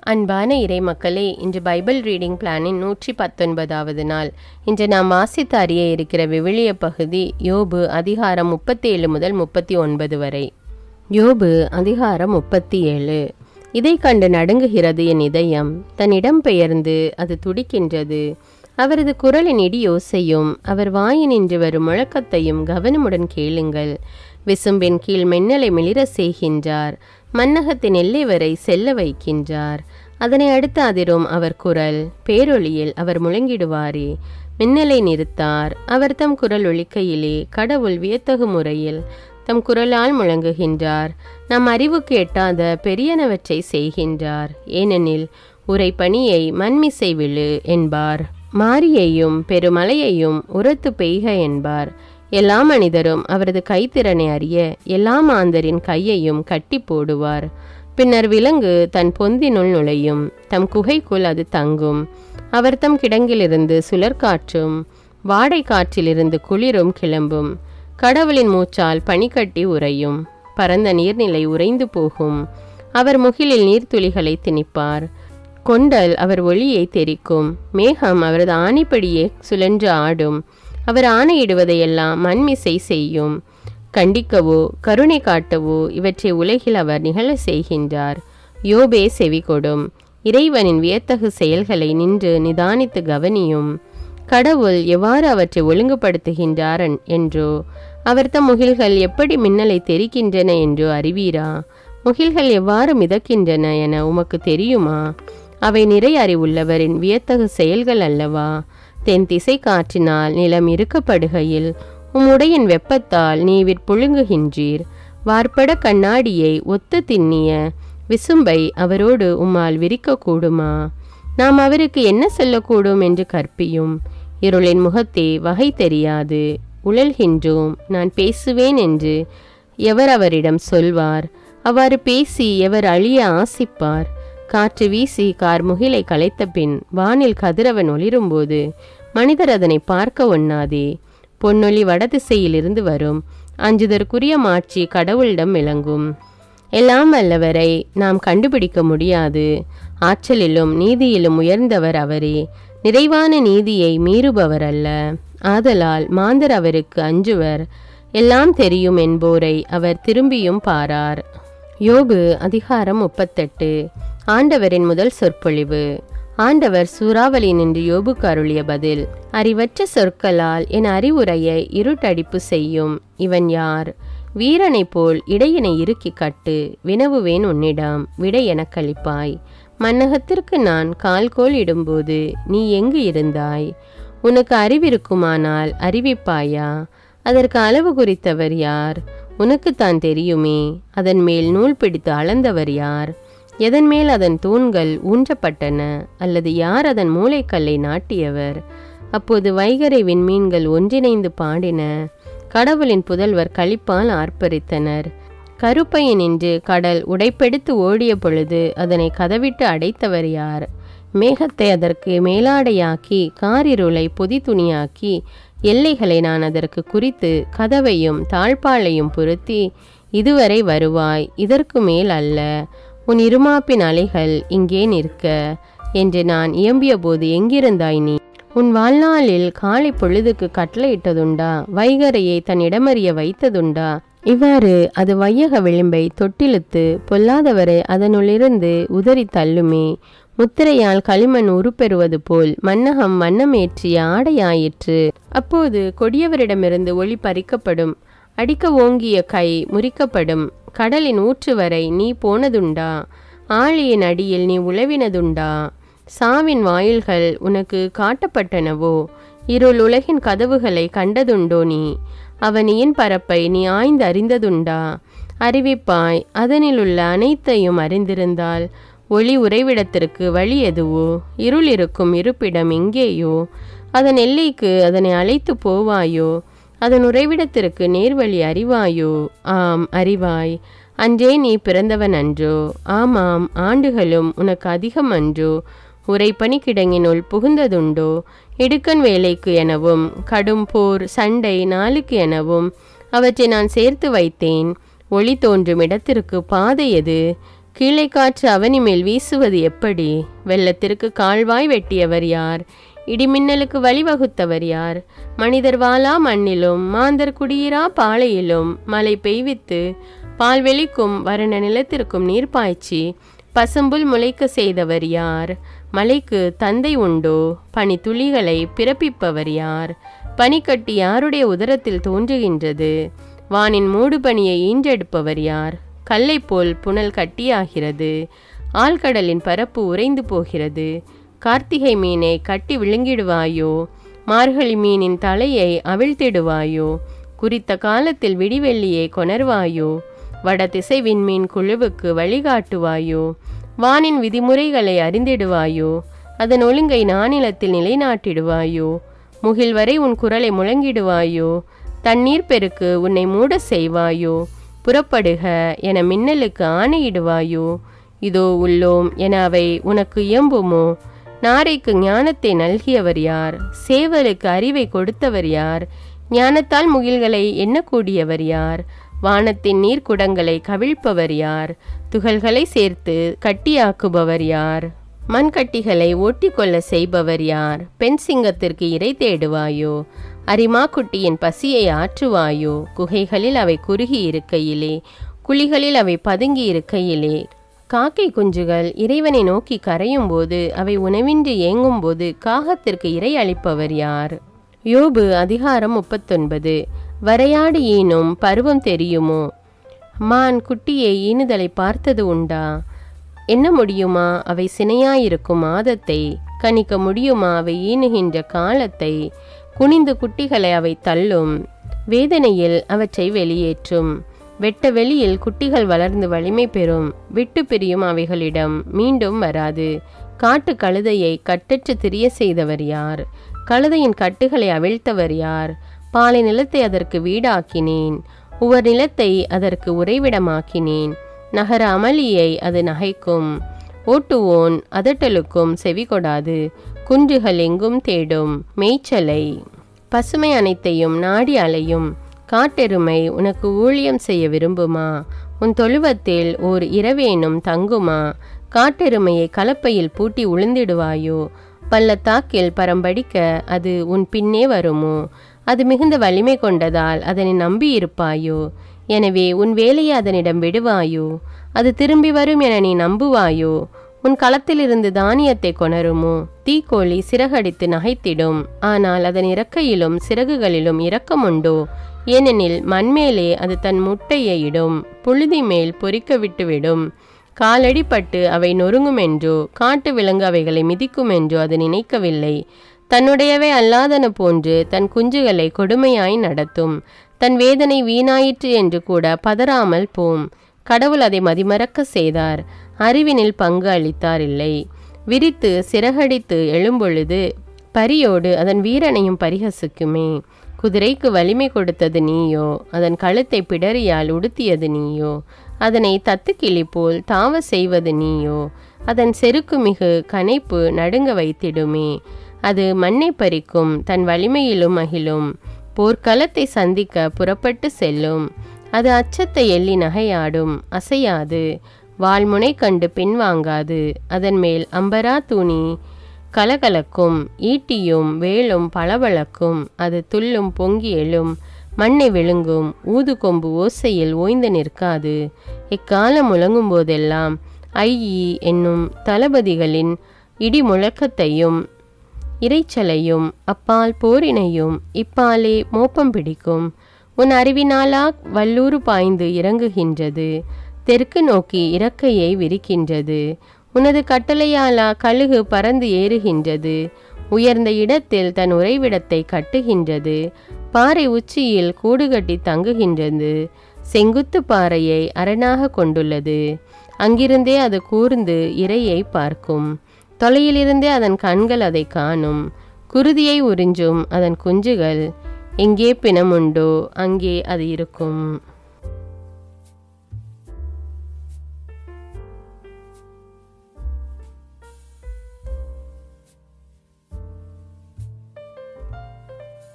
அன்பான இறை மக்களே இன்று பைபிள் ரீடிங் பிளானின் நூற்றி பத்தொன்பதாவது நாள் இன்று நாம் வாசித்து அறிய இருக்கிற விவிலிய பகுதி யோபு அதிகாரம் முப்பத்தேழு முதல் முப்பத்தி ஒன்பது வரை யோபு அதிகாரம் முப்பத்தி ஏழு இதை கண்டு நடுங்குகிறது என் இதயம் தன்னிடம் பெயர்ந்து அது துடிக்கின்றது அவரது குரலின் இடி யோசையும் அவர் வாயினின்று வரும் முழக்கத்தையும் கவனமுடன் கேளுங்கள் விசும்பின் கீழ் மின்னலை மிளிர செய்கின்றார் மன்னகத்தின் எல்லை வரை செல்ல வைக்கின்றார் அதனை அடுத்து அதிரும் அவர் குரல் பேரொளியில் அவர் முழங்கிடுவாரே மின்னலை நிறுத்தார் அவர் தம் குரல் ஒலிக்கையிலே கடவுள் வியத்தகு முறையில் தம் குரலால் முழங்குகின்றார் நம் அறிவுக்கு எட்டாத பெரியனவற்றை செய்கின்றார் ஏனெனில் உரை பணியை மண்மிசை விழு என்பார் மாரியையும் பெருமலையையும் உரத்து பெய்க என்பார் எல்லா மனிதரும் அவரது கைத்திறனை அறிய எல்லா மாந்தரின் கையையும் கட்டி போடுவார் பின்னர் விலங்கு தன் பொந்தினுள் நுழையும் தம் குகைக்குள் அது தங்கும் அவர் தம் கிடங்கிலிருந்து சுழற்காற்றும் வாடை காற்றிலிருந்து குளிரும் கிளம்பும் கடவுளின் மூச்சால் பனிக்கட்டி உறையும் பரந்த நீர்நிலை உறைந்து போகும் அவர் முகிலில் நீர்த்துளிகளை திணிப்பார் கொண்டல் அவர் ஒளியை தெரிக்கும் மேகம் அவரது ஆணிப்படியே சுழன்று ஆடும் அவர் ஆணையிடுவதையெல்லாம் மண்மிசை செய்யும் கண்டிக்கவோ கருணை காட்டவோ இவற்றை உலகில் அவர் நிகழ செய்கின்றார் யோபே செவி கொடும் இறைவனின் வியத்தகு செயல்களை நின்று நிதானித்து கவனியும் கடவுள் எவ்வாறு அவற்றை ஒழுங்குபடுத்துகின்றார் என்றோ அவர் தம் முகில்கள் எப்படி மின்னலை தெரிக்கின்றன என்றோ அறிவீரா முகில்கள் எவ்வாறு மிதக்கின்றன என உமக்கு தெரியுமா அவை நிறை அறிவுள்ளவரின் வியத்தகு செயல்கள் அல்லவா தென் திசை காற்றினால் நிலம் இருக்கப்படுகையில் உம்முடையின் வெப்பத்தால் நீ விற்பொழுங்குகின்றீர் வார்ப்பட கண்ணாடியை ஒத்து திண்ணிய விசும்பை அவரோடு உம்மால் விரிக்கக்கூடுமா நாம் அவருக்கு என்ன சொல்லக்கூடும் என்று கற்பியும் இருளின் முகத்தே வகை தெரியாது உழல்கின்றோம் நான் பேசுவேன் என்று எவர் அவரிடம் சொல்வார் அவ்வாறு பேசி எவர் அழிய ஆசிப்பார் காற்று வீசி கார் முகிலை களைத்த பின் வானில் கதிரவன் ஒளிரும்போது மனிதர் அதனை பார்க்க ஒண்ணாதே பொன்னொளி வடதிசையிலிருந்து வரும் அஞ்சுதற்குரிய மாட்சி கடவுளிடம் விளங்கும் எல்லாம் வல்லவரை நாம் கண்டுபிடிக்க முடியாது ஆற்றலிலும் நீதியிலும் உயர்ந்தவர் அவரே நிறைவான நீதியை மீறுபவர் அல்ல ஆதலால் மாந்தர் அவருக்கு அஞ்சுவர் எல்லாம் தெரியும் என்போரை அவர் திரும்பியும் பாரார் யோபு அதிகாரம் முப்பத்தெட்டு ஆண்டவரின் முதல் சொற்பொழிவு ஆண்டவர் சூறாவளி நின்று யோபுக்கு அருளிய பதில் அறிவற்ற சொற்களால் என் அறிவுரையை இருட்டடிப்பு செய்யும் இவன் யார் வீரனைப் போல் இடையினை இறுக்கி கட்டு வினவுவேன் உன்னிடம் விடை எனக்களிப்பாய் மன்னகத்திற்கு நான் கால்கோல் இடும்போது நீ எங்கு இருந்தாய் உனக்கு அறிவிருக்குமானால் அறிவிப்பாயா அதற்கு அளவு குறித்தவர் யார் உனக்குத்தான் தெரியுமே அதன் மேல் நூல் பிடித்து அளந்தவர் யார் எதன் மேல் அதன் தூண்கள் ஊன்றப்பட்டன அல்லது யார் அதன் மூளைக்கல்லை நாட்டியவர் அப்போது வைகரை விண்மீன்கள் ஒன்றிணைந்து பாடின கடவுளின் புதல்வர் களிப்பால் ஆர்ப்பரித்தனர் கருப்பையனின்று கடல் உடைப்பெடுத்து ஓடிய பொழுது அதனை கதவிட்டு அடைத்தவர் யார் மேகத்தை அதற்கு மேலாடையாக்கி காரிருளை பொதி துணியாக்கி எல்லைகளை நான் அதற்கு குறித்து கதவையும் தாழ்பாளையும் பொருத்தி இதுவரை வருவாய் இதற்கு மேல் அல்ல உன் இருமாப்பின் அலைகள் இங்கே நிற்க என்று நான் இயம்பிய போது எங்கிருந்தாய் நீ உன் வாழ்நாளில் காலை பொழுதுக்கு கட்டளையிட்டதுண்டா வைகரையை தன் இடமறிய வைத்ததுண்டா இவ்வாறு அது வையக விளிம்பை தொட்டிழுத்து பொல்லாதவரை அதனுள்ளிருந்து உதறி தள்ளுமே முத்திரையால் களிமண் உருப்பெறுவது போல் மன்னகம் வண்ணமேற்றிய ஆடையாயிற்று அப்போது கொடியவரிடமிருந்து ஒளி பறிக்கப்படும் அடிக்க ஓங்கிய கை முறிக்கப்படும் கடலின் ஊற்று வரை நீ போனதுண்டா ஆழியின் அடியில் நீ உழவினதுண்டா சாவின் வாயில்கள் உனக்கு காட்டப்பட்டனவோ இருள் உலகின் கதவுகளை கண்டதுண்டோ நீ அவனியின் பரப்பை நீ ஆய்ந்து அறிந்ததுண்டா அறிவிப்பாய் அதனில் உள்ள அனைத்தையும் அறிந்திருந்தால் ஒளி உறைவிடத்திற்கு வழி எதுவோ இருள் இருக்கும் இருப்பிடம் எங்கேயோ அதன் எல்லைக்கு அதனை அழைத்து போவாயோ அதன் உறைவிடத்திற்கு நேர்வழி அறிவாயோ ஆம் அறிவாய் அன்றே நீ பிறந்தவன் அன்றோ ஆமாம் ஆண்டுகளும் உனக்கு அதிகம் அன்றோ உரைப்பனி கிடங்கினுள் புகுந்ததுண்டோ இடுக்கன் வேலைக்கு எனவும் கடும் போர் சண்டை நாளுக்கு எனவும் அவற்றை நான் சேர்த்து வைத்தேன் ஒளி தோன்றும் இடத்திற்கு பாதை எது கீழே காற்று அவனி மேல் வீசுவது எப்படி வெள்ளத்திற்கு கால்வாய் வெட்டியவர் யார் இடிமின்னலுக்கு வழிவகுத்தவர் யார் மனிதர் வாழா மண்ணிலும் மாந்தர் குடியிரா பாலையிலும் மழை பெய்வித்து பால்வெளிக்கும் வறண்ட நிலத்திற்கும் நீர் பாய்ச்சி பசும்புல் முளைக்க செய்தவர் யார் மலைக்கு தந்தை உண்டோ பனி துளிகளை பிறப்பிப்பவர் யார் பனிக்கட்டி யாருடைய உதரத்தில் தோன்றுகின்றது வானின் மூடுபனியை ஈன்றெடுப்பவர் யார் கல்லை போல் புனல் கட்டியாகிறது ஆழ்கடலின் பரப்பு உறைந்து போகிறது கார்த்திகை மீனை கட்டி விழுங்கிடுவாயோ மார்கழி மீனின் தலையை அவிழ்த்திடுவாயோ குறித்த காலத்தில் விடிவெள்ளியை கொணர்வாயோ வட திசை விண்மீன் குழுவுக்கு வழிகாட்டுவாயோ வானின் விதிமுறைகளை அறிந்திடுவாயோ அதன் ஒழுங்கை நானிலத்தில் நிலைநாட்டிடுவாயோ முகில் வரை உன் குரலை முழங்கிடுவாயோ தண்ணீர் பெருக்கு உன்னை மூட செய்வாயோ புறப்படுக என மின்னலுக்கு ஆணையிடுவாயோ இதோ உள்ளோம் என அவை உனக்கு இயம்புமோ நாரைக்கு ஞானத்தை நல்கியவர் யார் சேவலுக்கு அறிவை கொடுத்தவர் யார் ஞானத்தால் முகில்களை எண்ணக்கூடியவர் யார் வானத்தின் நீர்க்குடங்களை கவிழ்ப்பவர் யார் துகள்களை சேர்த்து கட்டியாக்குபவர் யார் மண்கட்டிகளை ஓட்டிக்கொள்ள செய்பவர் யார் பெண் சிங்கத்திற்கு இறை தேடுவாயோ அரிமா குட்டியின் பசியை ஆற்றுவாயோ குகைகளில் அவை குறுகி இருக்கையிலே குழிகளில் அவை பதுங்கி இருக்கையிலே காக்கை குஞ்சுகள் இறைவனை நோக்கி கரையும் போது அவை உணவின்றி ஏங்கும்போது காகத்திற்கு இறை அளிப்பவர் யார் யோபு அதிகாரம் முப்பத்தொன்பது வரையாடு ஈனும் பருவம் தெரியுமோ மான் குட்டியை ஈனுதலை பார்த்தது உண்டா என்ன முடியுமா அவை சினையாயிருக்கும் மாதத்தை கணிக்க முடியுமா அவை ஈனுகின்ற காலத்தை குனிந்து குட்டிகளை அவை தள்ளும் வேதனையில் அவற்றை வெளியேற்றும் வெட்ட வெளியில் குட்டிகள் வளர்ந்து வலிமை பெறும் விட்டு பிரியும் அவைகளிடம் மீண்டும் வராது காட்டு கழுதையை கட்டற்று திரிய செய்தவர் யார் கழுதையின் கட்டுகளை அவிழ்த்தவர் யார் பாலை நிலத்தை அதற்கு வீடாக்கினேன் உவர் நிலத்தை அதற்கு உறைவிடமாக்கினேன் நகர அமளியை அது நகைக்கும் ஓட்டுவோன் அதட்டலுக்கும் செவி கொடாது குன்றுகள் எங்கும் தேடும் மேய்ச்சலை பசுமை அனைத்தையும் நாடி அலையும் காட்டெருமை உனக்கு ஊழியம் செய்ய விரும்புமா உன் தொழுவத்தில் ஓர் இரவேனும் தங்குமா காட்டெருமையை கலப்பையில் பூட்டி உளுந்திடுவாயோ பள்ளத்தாக்கில் பரம்படிக்க அது உன் பின்னே வருமோ அது மிகுந்த வலிமை கொண்டதால் அதனை நம்பியிருப்பாயோ எனவே உன் வேலையை அதனிடம் விடுவாயோ அது திரும்பி வரும் என நீ நம்புவாயோ உன் களத்திலிருந்து தானியத்தை கொணருமோ தீக்கோழி சிறகடித்து நகைத்திடும் ஆனால் அதன் இறக்கையிலும் சிறகுகளிலும் இரக்கமுண்டோ ஏனெனில் மண்மேலே அது தன் முட்டையை இடும் புழுதி மேல் பொறிக்க விட்டுவிடும் காலடிப்பட்டு அவை நொறுங்குமென்றோ காட்டு விலங்கு அவைகளை மிதிக்குமென்றோ அது நினைக்கவில்லை தன்னுடையவை அல்லாதன போன்று தன் குஞ்சுகளை கொடுமையாய் நடத்தும் தன் வேதனை வீணாயிற்று என்று கூட பதறாமல் போம் கடவுள் அதை மதிமறக்க செய்தார் அறிவினில் பங்கு அளித்தார் இல்லை விரித்து சிறகடித்து எழும்பொழுது பரியோடு அதன் வீரனையும் பரிகசிக்குமே குதிரைக்கு வலிமை கொடுத்தது நீயோ அதன் கழுத்தை பிடரியால் உடுத்தியது நீயோ அதனை தத்துக்கிளி போல் தாவ செய்வது நீயோ அதன் செருக்கு மிகு கனைப்பு நடுங்க வைத்திடுமே அது மண்ணை பறிக்கும் தன் வலிமையிலும் மகிழும் போர்க்களத்தை சந்திக்க புறப்பட்டு செல்லும் அது அச்சத்தை எள்ளி நகையாடும் அசையாது வால்முனை கண்டு பின்வாங்காது அதன் மேல் அம்பரா துணி கலகலக்கும் ஈட்டியும் வேலும் பளபளக்கும் அது துள்ளும் பொங்கி எழும் மண்ணை விழுங்கும் ஊதுகொம்பு ஓசையில் ஓய்ந்து நிற்காது இக்காலம் முழங்கும் போதெல்லாம் ஐயி என்னும் தளபதிகளின் இடி முழக்கத்தையும் இரைச்சலையும் அப்பால் போரினையும் இப்பாலே மோப்பம் பிடிக்கும் உன் அறிவினாலா வல்லூறு பாய்ந்து இறங்குகின்றது தெற்கு நோக்கி இறக்கையை விரிக்கின்றது உனது கட்டளையாலா கழுகு பறந்து ஏறுகின்றது உயர்ந்த இடத்தில் தன் உறைவிடத்தை கட்டுகின்றது பாறை உச்சியில் கூடு கட்டி தங்குகின்றது செங்குத்து பாறையை அரணாக கொண்டுள்ளது அங்கிருந்தே அது கூர்ந்து இரையை பார்க்கும் தொலையிலிருந்தே அதன் கண்கள் அதை காணும் குருதியை உறிஞ்சும் அதன் குஞ்சுகள் எங்கே பிணமுண்டோ அங்கே அது இருக்கும்